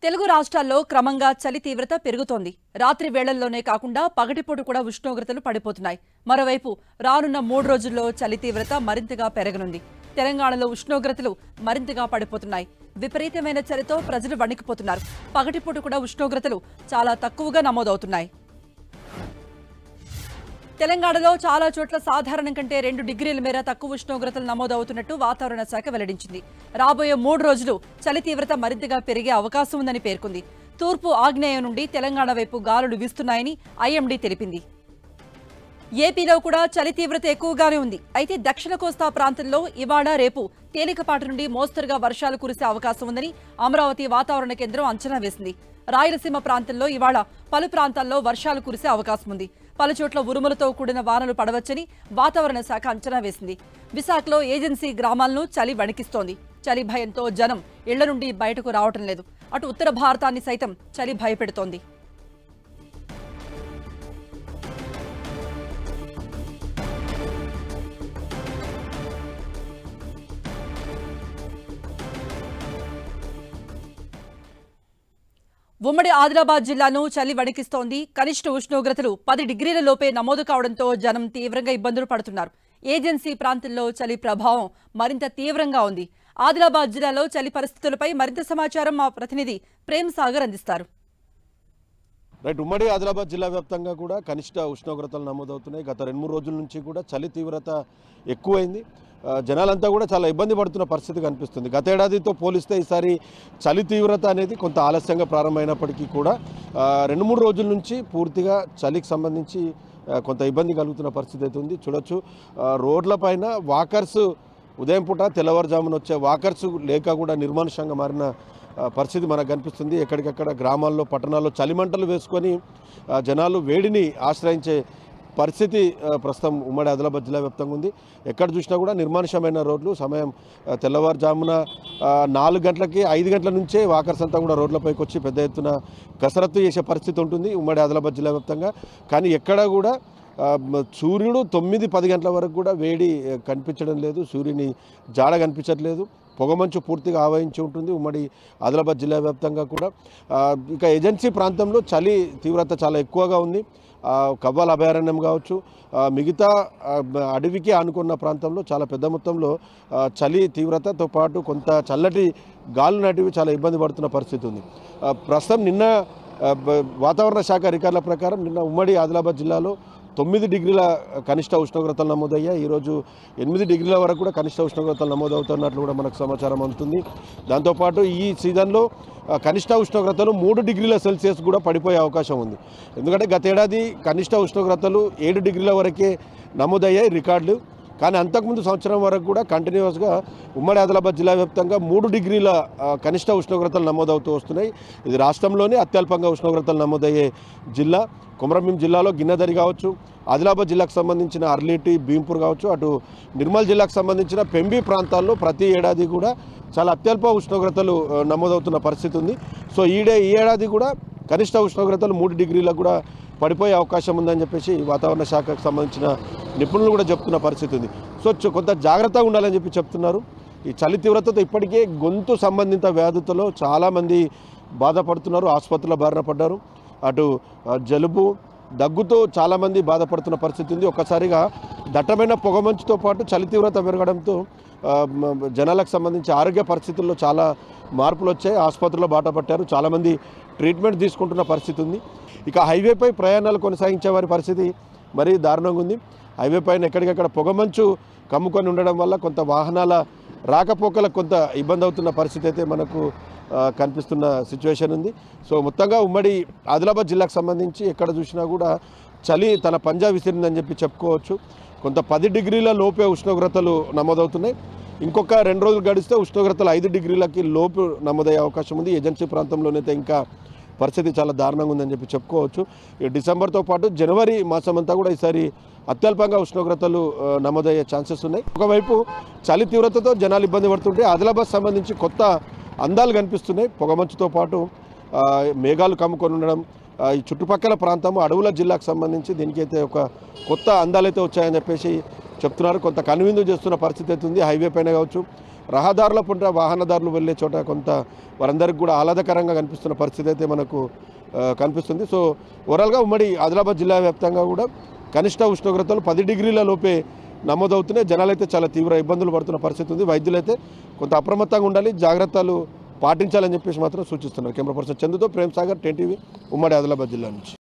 తెలుగు రాష్ట్రాల్లో క్రమంగా చలి తీవ్రత పెరుగుతోంది రాత్రి వేళల్లోనే కాకుండా పగటిపూట కూడా ఉష్ణోగ్రతలు పడిపోతున్నాయి మరోవైపు రానున్న మూడు రోజుల్లో చలి తీవ్రత మరింతగా పెరగనుంది తెలంగాణలో ఉష్ణోగ్రతలు మరింతగా పడిపోతున్నాయి విపరీతమైన చలితో ప్రజలు వణికిపోతున్నారు పగటిపూట కూడా ఉష్ణోగ్రతలు చాలా తక్కువగా నమోదవుతున్నాయి తెలంగాణలో చాలా చోట్ల సాధారణం కంటే రెండు డిగ్రీల మేర తక్కువ ఉష్ణోగ్రతలు నమోదవుతున్నట్టు వాతావరణ శాఖ వెల్లడించింది రాబోయే మూడు రోజులు చలి తీవ్రత మరింతగా పెరిగే అవకాశం ఉందని పేర్కొంది తూర్పు ఆగ్నేయం నుండి తెలంగాణ వైపు గాలులు వీస్తున్నాయని ఐఎండీ తెలిపింది ఏపీలో కూడా చలి తీవ్రత ఎక్కువగానే ఉంది అయితే దక్షిణ కోస్తా ప్రాంతంలో ఇవాళ రేపు తేలికపాటి నుండి మోస్తరుగా వర్షాలు కురిసే అవకాశం ఉందని అమరావతి వాతావరణ కేంద్రం అంచనా వేసింది రాయలసీమ ప్రాంతంలో ఇవాళ పలు ప్రాంతాల్లో వర్షాలు కురిసే అవకాశం ఉంది పలు చోట్ల ఉరుములతో కూడిన వానలు పడవచ్చని వాతావరణ శాఖ అంచనా వేసింది విశాఖలో ఏజెన్సీ గ్రామాలను చలి వణికిస్తోంది చలి భయంతో జనం ఇళ్ల నుండి బయటకు రావటం లేదు అటు ఉత్తర భారతాన్ని సైతం చలి భయపెడుతోంది ఉమ్మడి ఆదిలాబాద్ జిల్లాను చలి వణికిస్తోంది కనిష్ట ఉష్ణోగ్రతలు పది డిగ్రీల లోపే నమోదు కావడంతో జనం తీవ్రంగా ఇబ్బందులు పడుతున్నారు ఏజెన్సీ ప్రాంతంలో చలి ప్రభావం మరింత తీవ్రంగా ఉంది ఆదిలాబాద్ జిల్లాలో చలి పరిస్థితులపై మరింత సమాచారం మా ప్రతినిధి ప్రేమ్ సాగర్ అందిస్తారు రైట్ ఉమ్మడి ఆదిలాబాద్ జిల్లా వ్యాప్తంగా కూడా కనిష్ట ఉష్ణోగ్రతలు నమోదవుతున్నాయి గత రెండు మూడు రోజుల నుంచి కూడా చలి తీవ్రత ఎక్కువైంది ఆ, జనాలంతా కూడా చాలా ఇబ్బంది పడుతున్న పరిస్థితి కనిపిస్తుంది గత ఏడాదితో పోలిస్తే ఈసారి చలి తీవ్రత అనేది కొంత ఆలస్యంగా ప్రారంభమైనప్పటికీ కూడా ఆ, రెండు మూడు రోజుల నుంచి పూర్తిగా చలికి సంబంధించి ఆ, కొంత ఇబ్బంది కలుగుతున్న పరిస్థితి అయితే ఉంది చూడొచ్చు ఆ, రోడ్లపైన వాకర్స్ ఉదయం పూట తెల్లవారుజామున వచ్చే వాకర్స్ లేక కూడా నిర్మానుషంగా మారిన ఆ, పరిస్థితి మనకు కనిపిస్తుంది ఎక్కడికక్కడ గ్రామాల్లో పట్టణాల్లో చలిమంటలు వేసుకొని ఆ, జనాలు వేడిని ఆశ్రయించే పరిస్థితి ఆ, ప్రస్తుతం ఉమ్మడి ఆదిలాబాద్ జిల్లా వ్యాప్తంగా ఉంది ఎక్కడ చూసినా కూడా నిర్మానుషమైన రోడ్లు సమయం ఆ, తెల్లవారుజామున ఆ, నాలుగు గంటలకి ఐదు గంటల నుంచే వాకర్స్ అంతా కూడా రోడ్లపైకి వచ్చి పెద్ద ఎత్తున కసరత్తు చేసే పరిస్థితి ఉంటుంది ఉమ్మడి ఆదిలాబాద్ జిల్లా వ్యాప్తంగా కానీ ఎక్కడా కూడా ఆ, మ- సూర్యుడు తొమ్మిది పది గంటల వరకు కూడా వేడి ఆ, కనిపించడం లేదు సూర్యుని జాడ కనిపించట్లేదు పొగమంచు పూర్తిగా ఆవహించి ఉంటుంది ఉమ్మడి ఆదిలాబాద్ జిల్లా వ్యాప్తంగా కూడా ఆ, ఇక ఏజెన్సీ ప్రాంతంలో చలి తీవ్రత చాలా ఎక్కువగా ఉంది ఆ, కవ్వాల అభయారణ్యం కావచ్చు ఆ, మిగతా ఆ, మ- అడవికి ఆనుకున్న ప్రాంతంలో చాలా పెద్ద మొత్తంలో ఆ, చలి తీవ్రతతో పాటు కొంత చల్లటి గాలు నటివి చాలా ఇబ్బంది పడుతున్న పరిస్థితి ఉంది ఆ, ప్రస్తుతం నిన్న ఆ, బ- వాతావరణ శాఖ రికార్డుల ప్రకారం నిన్న ఉమ్మడి ఆదిలాబాద్ జిల్లాలో తొమ్మిది డిగ్రీల కనిష్ట ఉష్ణోగ్రతలు నమోదయ్యాయి ఈరోజు ఎనిమిది డిగ్రీల వరకు కూడా కనిష్ట ఉష్ణోగ్రతలు నమోదవుతున్నట్లు కూడా మనకు సమాచారం అందుతుంది దాంతోపాటు ఈ సీజన్లో ఆ, కనిష్ట ఉష్ణోగ్రతలు మూడు డిగ్రీల సెల్సియస్ కూడా పడిపోయే అవకాశం ఉంది ఎందుకంటే గతేడాది కనిష్ట ఉష్ణోగ్రతలు ఏడు డిగ్రీల వరకే నమోదయ్యాయి రికార్డులు కానీ అంతకుముందు సంవత్సరం వరకు కూడా కంటిన్యూస్గా ఉమ్మడి ఆదిలాబాద్ జిల్లా వ్యాప్తంగా మూడు డిగ్రీల ఆ, కనిష్ట ఉష్ణోగ్రతలు నమోదవుతూ వస్తున్నాయి ఇది రాష్ట్రంలోనే అత్యల్పంగా ఉష్ణోగ్రతలు నమోదయ్యే జిల్లా కొమరంభీం జిల్లాలో గిన్నెదరి కావచ్చు ఆదిలాబాద్ జిల్లాకు సంబంధించిన అర్లీటి భీంపూర్ కావచ్చు అటు నిర్మల్ జిల్లాకు సంబంధించిన పెంబి ప్రాంతాల్లో ప్రతి ఏడాది కూడా చాలా అత్యల్ప ఉష్ణోగ్రతలు ఆ, నమోదవుతున్న పరిస్థితి ఉంది సో ఈడే ఈ ఏడాది కూడా కనిష్ట ఉష్ణోగ్రతలు మూడు డిగ్రీలకు కూడా పడిపోయే అవకాశం ఉందని చెప్పేసి వాతావరణ శాఖకు సంబంధించిన నిపుణులు కూడా చెప్తున్న పరిస్థితి ఉంది సో చు- కొంత జాగ్రత్తగా ఉండాలని చెప్పి చెప్తున్నారు ఈ చలి తీవ్రతతో ఇప్పటికే గొంతు సంబంధిత వ్యాధులతో చాలామంది బాధపడుతున్నారు ఆసుపత్రుల బారిన పడ్డారు అటు ఆ, జలుబు దగ్గుతో చాలామంది బాధపడుతున్న పరిస్థితి ఉంది ఒక్కసారిగా దట్టమైన పొగమంచుతో పాటు చలి తీవ్రత పెరగడంతో ఆ, మ- జనాలకు సంబంధించి ఆరోగ్య పరిస్థితుల్లో చాలా మార్పులు వచ్చాయి ఆసుపత్రిలో బాట పట్టారు చాలామంది ట్రీట్మెంట్ తీసుకుంటున్న పరిస్థితి ఉంది ఇక హైవేపై ప్రయాణాలు కొనసాగించే వారి పరిస్థితి మరీ దారుణంగా ఉంది హైవే పైన ఎక్కడికక్కడ పొగమంచు కమ్ముకొని ఉండడం వల్ల కొంత వాహనాల రాకపోకలకు కొంత ఇబ్బంది అవుతున్న పరిస్థితి అయితే మనకు ఆ, కనిపిస్తున్న సిచ్యువేషన్ ఉంది సో మొత్తంగా ఉమ్మడి ఆదిలాబాద్ జిల్లాకు సంబంధించి ఎక్కడ చూసినా కూడా చలి తన పంజా విసిరిందని చెప్పి చెప్పుకోవచ్చు కొంత పది డిగ్రీల లోపే ఉష్ణోగ్రతలు నమోదవుతున్నాయి ఇంకొక రెండు రోజులు గడిస్తే ఉష్ణోగ్రతలు ఐదు డిగ్రీలకి లోపు నమోదయ్యే అవకాశం ఉంది ఏజెన్సీ ప్రాంతంలోనైతే ఇంకా పరిస్థితి చాలా దారుణంగా ఉందని చెప్పి చెప్పుకోవచ్చు ఈ డిసెంబర్తో పాటు జనవరి మాసం అంతా కూడా ఈసారి అత్యల్పంగా ఉష్ణోగ్రతలు ఆ, నమోదయ్యే ఛాన్సెస్ ఉన్నాయి ఒకవైపు చలి తీవ్రతతో జనాలు ఇబ్బంది పడుతుంటే ఆదిలాబాద్ సంబంధించి కొత్త అందాలు కనిపిస్తున్నాయి పొగమంచుతో పాటు ఆ, మేఘాలు కమ్ముకొని ఉండడం ఆ, ఈ చుట్టుపక్కల ప్రాంతం అడవుల జిల్లాకు సంబంధించి దీనికైతే ఒక కొత్త అందాలైతే వచ్చాయని చెప్పేసి చెప్తున్నారు కొంత కనువిందు చేస్తున్న పరిస్థితి అయితే ఉంది హైవే పైన కావచ్చు రహదారుల పుంట వాహనదారులు వెళ్ళే చోట కొంత వారందరికీ కూడా ఆహ్లాదకరంగా కనిపిస్తున్న పరిస్థితి అయితే మనకు ఆ, కనిపిస్తుంది సో ఓవరాల్గా ఉమ్మడి ఆదిలాబాద్ జిల్లా వ్యాప్తంగా కూడా కనిష్ట ఉష్ణోగ్రతలు పది డిగ్రీల లోపే నమోదవుతున్నాయి జనాలు అయితే చాలా తీవ్ర ఇబ్బందులు పడుతున్న పరిస్థితి ఉంది వైద్యులైతే కొంత అప్రమత్తంగా ఉండాలి జాగ్రత్తలు పాటించాలని చెప్పేసి మాత్రం సూచిస్తున్నారు కెమెరా పర్సన్ చందుతో ప్రేమ్ సాగర్ టెన్ టీవీ ఉమ్మడి ఆదిలాబాద్ జిల్లా నుంచి